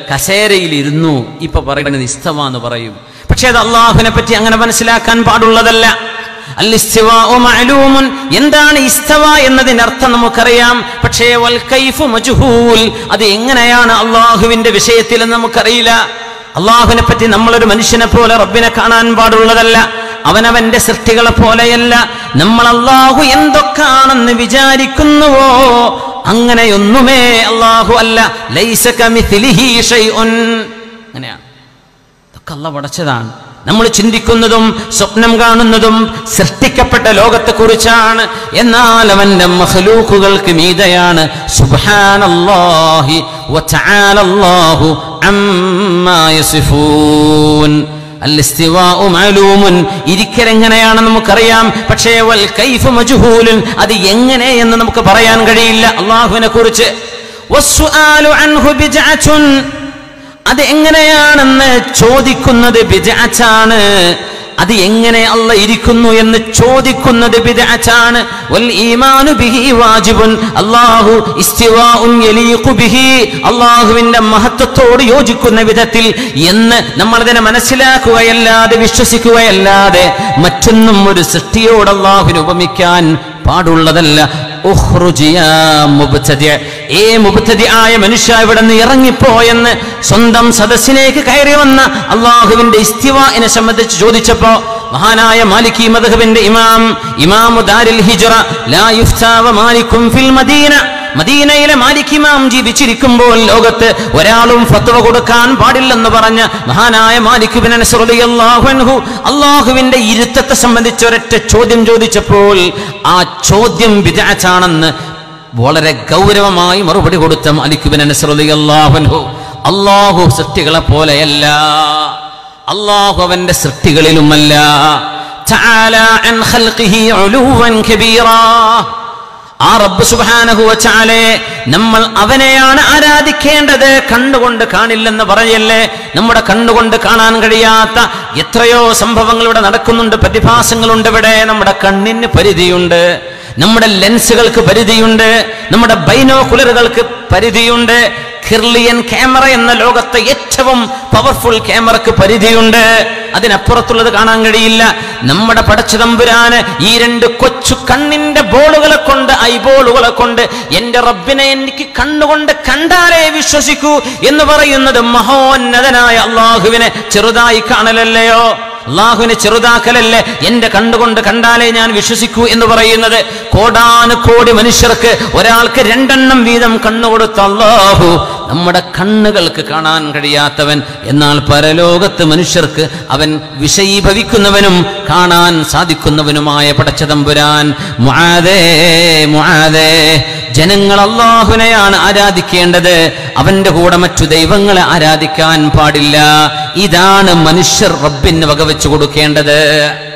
കസേരയിൽ ഇരുന്നു ഇപ്പൊ പറയുന്നത് ഇസ്തവ എന്ന് പറയും പക്ഷെ അത് അള്ളാഹുവിനെ പറ്റി അങ്ങനെ മനസ്സിലാക്കാൻ പാടുള്ളതല്ല അൽ ഇസ്തിവാഉ മഅലൂമുൻ എന്താണ് ഇസ്തവ എന്നതിന്റെ അർത്ഥം നമുക്കറിയാം പക്ഷേ വൽ കൈഫു മജ്ഹൂൽ അത് എങ്ങനെയാണ് അള്ളാഹുവിന്റെ വിഷയത്തിൽ എന്ന് നമുക്കറിയില്ല അള്ളാഹുവിനെ പറ്റി നമ്മളൊരു മനുഷ്യനെ പോലെ റബ്ബിനെ കാണാൻ പാടുള്ളതല്ല അവനവന്റെ സൃഷ്ടികളെ പോലെയല്ല നമ്മൾ അള്ളാഹു എന്തൊക്കെയാണെന്ന് വിചാരിക്കുന്നുവോ അങ്ങനെയൊന്നുമേ അള്ളാഹു അല്ല ലൈസ കമിഥിലിഹി ഷൈഉൻ അങ്ങനെയാണ് ഇതൊക്കെ അല്ല പടച്ചതാണ് നമ്മൾ ചിന്തിക്കുന്നതും സ്വപ്നം കാണുന്നതും സൃഷ്ടിക്കപ്പെട്ട ലോകത്തെക്കുറിച്ചാണ് എന്നാൽ അവന്റെ മഹലൂക്കുകൾക്ക് മീതയാണ് സുബ്ഹാനല്ലാഹി വതആലല്ലാഹു അമ്മാ യസിഫൂൻ അൽ-ഇസ്തിവാഉ മഅലൂമുൻ ഇരിക്കലെങ്ങനെയാണെന്ന് നമുക്കറിയാം പക്ഷേ വൽ കൈഫു മജ്ഹൂലുൻ അത് എങ്ങനെ എന്ന് നമുക്ക് പറയാൻ കഴിയില്ല അള്ളാഹുവിനെ കുറിച്ച് വസ്സുആലു അൻഹു ബിദ്അത്തുൻ അത് എങ്ങനെയാണെന്ന് ചോദിക്കുന്നത് ബിദഅത്താണ് അത് എങ്ങനെ അല്ല ഇരിക്കുന്നു എന്ന് ചോദിക്കുന്നത് ബിദഅത്താണ് വൽ ഈമാനു ബിഹി വാജിബുൻ അല്ലാഹു ഇസ്തിവാഉൻ യലീഖു ബിഹി അല്ലാഹുവിന്റെ മഹത്വത്തോട് യോജിക്കുന്ന വിധത്തിൽ എന്ന് നമ്മൾ അതിനെ മനസ്സിലാക്കുകയല്ലാതെ വിശ്വസിക്കുകയല്ലാതെ മറ്റൊന്നും ഒരു സൃഷ്ടിയോട് അല്ലാഹുവിനെ ഉപമിക്കാൻ പാടുള്ളതല്ല ഉഖ്റുജ് യാ മുബ്തദി ഏ മുബ്തദി ആയ മനുഷ്യ ഇവിടെ നിന്ന് ഇറങ്ങിപ്പോയെന്ന് സ്വന്തം സദസ്സിലേക്ക് കയറി വന്ന അള്ളാഹുവിന്റെ ഇസ്തിവാനെ സംബന്ധിച്ച് ചോദിച്ചപ്പോ മഹാനായ മാലിക്കി മദ്ഹബിന്റെ ഇമാം ഇമാമു ദാരിൽ ഹിജ്റ ലാ യുഫ്താവ മാലിക്കും ഫിൽ മദീന മദീനയിലെ മാലിക് ഇമാം ജീവിച്ചിരിക്കുമ്പോൾ ലോകത്ത് ഒരാളും ഫത്വ കൊടുക്കാൻ പാടില്ലെന്ന് പറഞ്ഞ മഹാനായ മാലിക് ബിൻ അനസ് റളിയല്ലാഹു അൻഹു അള്ളാഹുവിന്റെ ഇരുത്തത്തെ സംബന്ധിച്ച് ഒരൊറ്റ ചോദ്യം ചോദിച്ചപ്പോൾ ആ ചോദ്യം വിദാച്ചാണെന്ന് വളരെ ഗൗരവമായി മറുപടി കൊടുത്ത മാലിക് ബിൻ അനസ് റളിയല്ലാഹു അൻഹു അള്ളാഹു സൃഷ്ടികളെ പോലെയല്ല അള്ളാഹു അവന്റെ സൃഷ്ടികളിലുമല്ല തആല അൻ ഖൽഖിഹി ഉലുവൻ കബീറാ ആ റബ്ബ് സുബ്ഹാനഹു വചാലെ നമ്മൾ അവനെയാണ് ആരാധിക്കേണ്ടത് കണ്ണുകൊണ്ട് കാണില്ലെന്ന് പറയല്ലേ നമ്മുടെ കണ്ണുകൊണ്ട് കാണാൻ കഴിയാത്ത എത്രയോ സംഭവങ്ങൾ ഇവിടെ നടക്കുന്നുണ്ട് പ്രതിഭാസങ്ങളുണ്ട് ഇവിടെ നമ്മുടെ കണ്ണിന് പരിധിയുണ്ട് നമ്മുടെ ലെൻസുകൾക്ക് പരിധിയുണ്ട് നമ്മുടെ ബൈനോക്കുലറുകൾക്ക് പരിധിയുണ്ട് കിർലിയൻ ക്യാമറ എന്ന ലോകത്തെ ഏറ്റവും പവർഫുൾ ക്യാമറക്ക് പരിധിയുണ്ട് അതിനപ്പുറത്തുള്ളത് കാണാൻ കഴിയില്ല നമ്മുടെ പടച്ചതമ്പുരാന് ഈ രണ്ട് കൊച്ചു കണ്ണിന്റെ ബോളുകളെ കൊണ്ട് ഐബോളുകളെ കൊണ്ട് എന്റെ റബ്ബിനെ എനിക്ക് കണ്ണുകൊണ്ട് കണ്ടാലേ വിശ്വസിക്കൂ എന്ന് പറയുന്നത് മഹോന്നതനായ അള്ളാഹുവിനെ ചെറുതായി കാണലല്ലയോ അള്ളാഹുവിനെ ചെറുതാക്കലല്ലേ എന്റെ കണ്ടുകൊണ്ട് കണ്ടാലേ ഞാൻ വിശ്വസിക്കൂ എന്ന് പറയുന്നത് കോടാനു കോടി മനുഷ്യർക്ക് ഒരാൾക്ക് രണ്ടെണ്ണം വീതം കണ്ണു കൊടുത്ത അള്ളാഹു നമ്മുടെ കണ്ണുകൾക്ക് കാണാൻ കഴിയാത്തവൻ എന്നാൽ പരലോകത്ത് മനുഷ്യർക്ക് അവൻ വിഷയീഭവിക്കുന്നവനും കാണാൻ സാധിക്കുന്നവനുമായ പടച്ചതമ്പുരാൻ മുആദേ മുആദേ ജനങ്ങൾ അള്ളാഹുവിനെയാണ് ആരാധിക്കേണ്ടത് അവന്റെ കൂടെ മറ്റു ദൈവങ്ങളെ ആരാധിക്കാൻ പാടില്ല ഇതാണ് മനുഷ്യർ റബ്ബിന് വകവെച്ചു കൊടുക്കേണ്ടത്